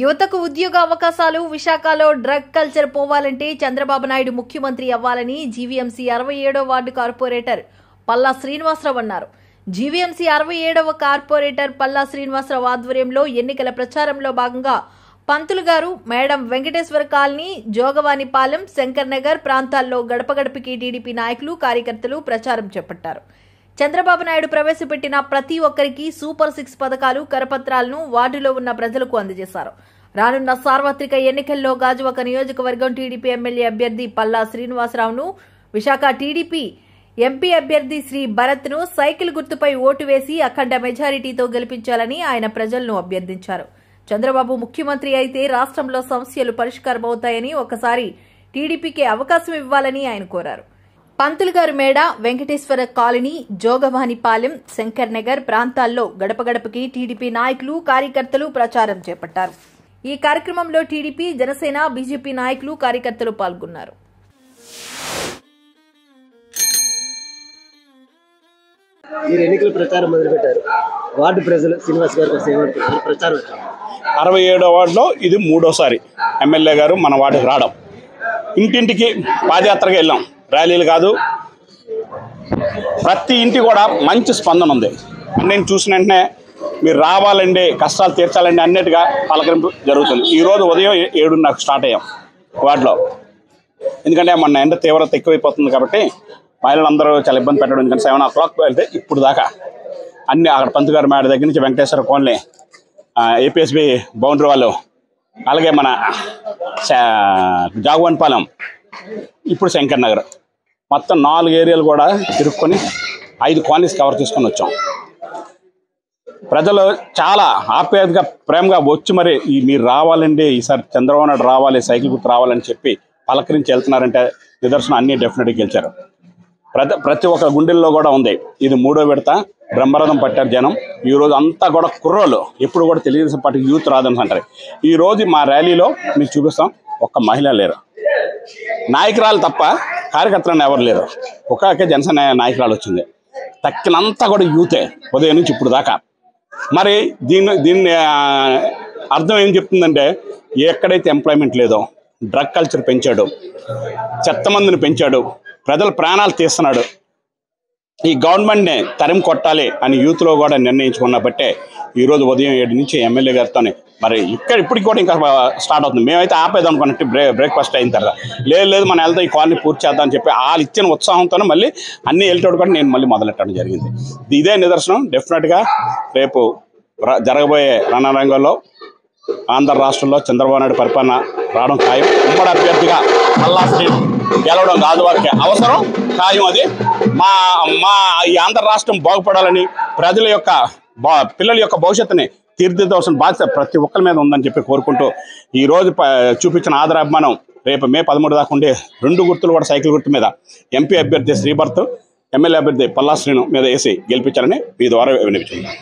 యువతకు ఉద్యోగ అవకాశాలు విశాఖలో డ్రగ్ కల్చర్ పోవాలంటే చంద్రబాబు నాయుడు ముఖ్యమంత్రి అవ్వాలని జీవీఎంసీ అరవై ఏడో వార్డు కార్పొరేటర్ పల్లా శ్రీనివాసరావు అన్నారు జీవీఎంసీ అరవై ఏడవ కార్పొరేటర్ పల్లా శ్రీనివాసరావు ఆధ్వర్యంలో ఎన్నికల ప్రచారంలో భాగంగా పంతులు గారు మేడం వెంకటేశ్వర కాలనీ జోగవానిపాలెం శంకర్ నగర్ ప్రాంతాల్లో గడప గడపకి టీడీపీ నాయకులు కార్యకర్తలు ప్రచారం చేపట్టారు చంద్రబాబు నాయుడు ప్రవేశపెట్టిన ప్రతి ఒక్కరికి సూపర్ సిక్స్ పథకాలు కరపత్రాలను వార్డులో ఉన్న ప్రజలకు అందజేశారు రానున్న సార్వత్రిక ఎన్నికల్లో గాజువాక నియోజకవర్గం టీడీపీ ఎమ్మెల్యే అభ్యర్థి పల్లా శ్రీనివాసరావును విశాఖ టీడీపీ ఎంపీ అభ్యర్థి శ్రీ భరత్ ను సైకిల్ గుర్తుపై ఓటు వేసి అఖండ మెజారిటీతో గెలిపించాలని ఆయన ప్రజలను అభ్యర్థించారు చంద్రబాబు ముఖ్యమంత్రి అయితే రాష్ట్రంలో సమస్యలు పరిష్కారమవుతాయని ఒకసారి టీడీపీకి అవకాశం ఇవ్వాలని ఆయన కోరారు పంతులు గారు మేడ వెంకటేశ్వర కాలనీ జోగవానిపాలెం శంకర్ నగర్ ప్రాంతాల్లో గడప గడపకి టీడీపీ నాయకులు కార్యకర్తలు ప్రచారం చేపట్టారు ఈ కార్యక్రమంలో టీడీపీ జనసేన బీజేపీ నాయకులు కార్యకర్తలు పాల్గొన్నారు మీరు ఎన్నికల ప్రచారం మొదలుపెట్టారు వార్డు ప్రజలు శ్రీనివాస్ గారు కోసం ఏమంటున్నారు ప్రచారం వచ్చింది అరవై ఏడో వార్డులో ఇది మూడోసారి ఎమ్మెల్యే గారు మన వార్డుకి రావడం ఇంటింటికి పాదయాత్రగా వెళ్ళాం ర్యాలీలు కాదు ప్రతి ఇంటి కూడా మంచి స్పందన ఉంది నేను చూసిన వెంటనే మీరు రావాలండి కష్టాలు తీర్చాలండి అన్నట్టుగా పలకరింపు జరుగుతుంది ఈరోజు ఉదయం ఏ- ఏడున్నరకు స్టార్ట్ అయ్యాం వార్డులో ఎందుకంటే మొన్న ఎండ తీవ్రత ఎక్కువైపోతుంది కాబట్టి మహిళలందరూ చాలా ఇబ్బంది పెట్టడం ఎందుకంటే సెవెన్ ఓ క్లాక్ వెళ్తే ఇప్పుడు దాకా అన్ని అక్కడ పంతుగారి మేడ దగ్గర నుంచి వెంకటేశ్వర కోన్లే ఏపీఎస్బి బౌండరీ వాళ్ళు అలాగే మన శా- జాగువన్పాలెం ఇప్పుడు శంకర్ నగర్ మొత్తం నాలుగు ఏరియాలు కూడా తిరుక్కొని ఐదు కాలనీస్ కవర్ చేసుకొని వచ్చాం ప్రజలు చాలా ఆప్యాయతగా ప్రేమగా వచ్చి మరి ఈ మీరు రావాలండి ఈసారి చంద్రబాబు నాయుడు రావాలి సైకిల్ గుర్తు రావాలని చెప్పి పలకరించి వెళ్తున్నారంటే నిదర్శనం అన్ని డెఫినెట్గా గెలిచారు ప్రతి ప్రతి ఒక్క గుండెల్లో కూడా ఉంది ఇది మూడో విడత బ్రహ్మరథం పట్టారు జనం ఈ రోజు అంతా కూడా కుర్రోళ్ళు ఎప్పుడు కూడా తెలుగుదేశం పార్టీ యూత్ రాదని అంటారు ఈ రోజు మా ర్యాలీలో మీకు చూపిస్తాం ఒక్క మహిళ లేరు నాయకురాలు తప్ప కార్యకర్తలను ఎవరు లేరు ఒకే జనసేన నాయకురాలు వచ్చింది తక్కినంతా కూడా యూతే ఉదయం నుంచి ఇప్పుడు దాకా మరి దీన్ని దీన్ని ఆ, అర్థం ఏం చెప్తుందంటే ఎక్కడైతే ఎంప్లాయ్మెంట్ లేదో డ్రగ్ కల్చర్ పెంచాడు చెత్త మందిని పెంచాడు ప్రజల ప్రాణాలు తీస్తున్నాడు ఈ గవర్నమెంట్ని తరిమి కొట్టాలి అని యూత్లో కూడా నిర్ణయించుకున్న బట్టే ఈరోజు ఉదయం ఏడు నుంచి ఎమ్మెల్యే గారితో మరి ఇక్కడ ఇప్పటికి కూడా ఇంకా స్టార్ట్ అవుతుంది మేమైతే ఆపేది అనుకున్నట్టు బ్రే బ్రేక్ఫాస్ట్ అయిన తర్వాత లేదు లేదు మనం వెళ్తాం ఈ కాలనీ పూర్తి చేద్దాం అని చెప్పి వాళ్ళు ఇచ్చిన ఉత్సాహంతోనే మళ్ళీ అన్ని వెళ్ళేటప్పుడు కూడా నేను మళ్ళీ మొదలెట్టడం జరిగింది ఇదే నిదర్శనం డెఫినెట్గా రేపు ర- జరగబోయే రణరంగంలో ఆంధ్ర రాష్ట్రంలో చంద్రబాబు నాయుడు పరిపాలన రావడం ఖాయం ఉమ్మడి అభ్యర్థిగా మల్లా శ్రీ గెలవడం కాదు వారికి అవసరం ఖాయం అది మా మా ఈ ఆంధ్ర రాష్ట్రం బాగుపడాలని ప్రజల యొక్క బా పిల్లల యొక్క భవిష్యత్తుని తీర్చిదిద్దవలసిన బాధ్యత ప్రతి ఒక్కరి మీద ఉందని చెప్పి కోరుకుంటూ ఈ రోజు ప- చూపించిన ఆదరాభిమానం రేపు మే పదమూడు దాకా ఉండే రెండు గుర్తులు కూడా సైకిల్ గుర్తు మీద ఎంపీ అభ్యర్థి శ్రీభర్త్ ఎమ్మెల్యే అభ్యర్థి పల్లా శ్రీను మీద వేసి గెలిపించాలని మీ ద్వారా వినిపించింది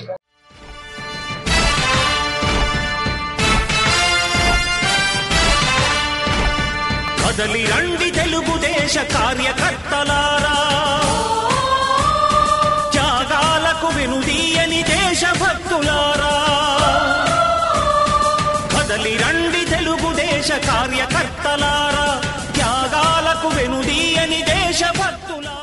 కదలి రండి తెలుగుదేశ కార్యకర్తలారా త్యాగాలకు వెనుదీయని దేశభక్తులారా కదలి రండి తెలుగుదేశ కార్యకర్తలారా త్యాగాలకు వెనుదీయని దేశభక్తులారా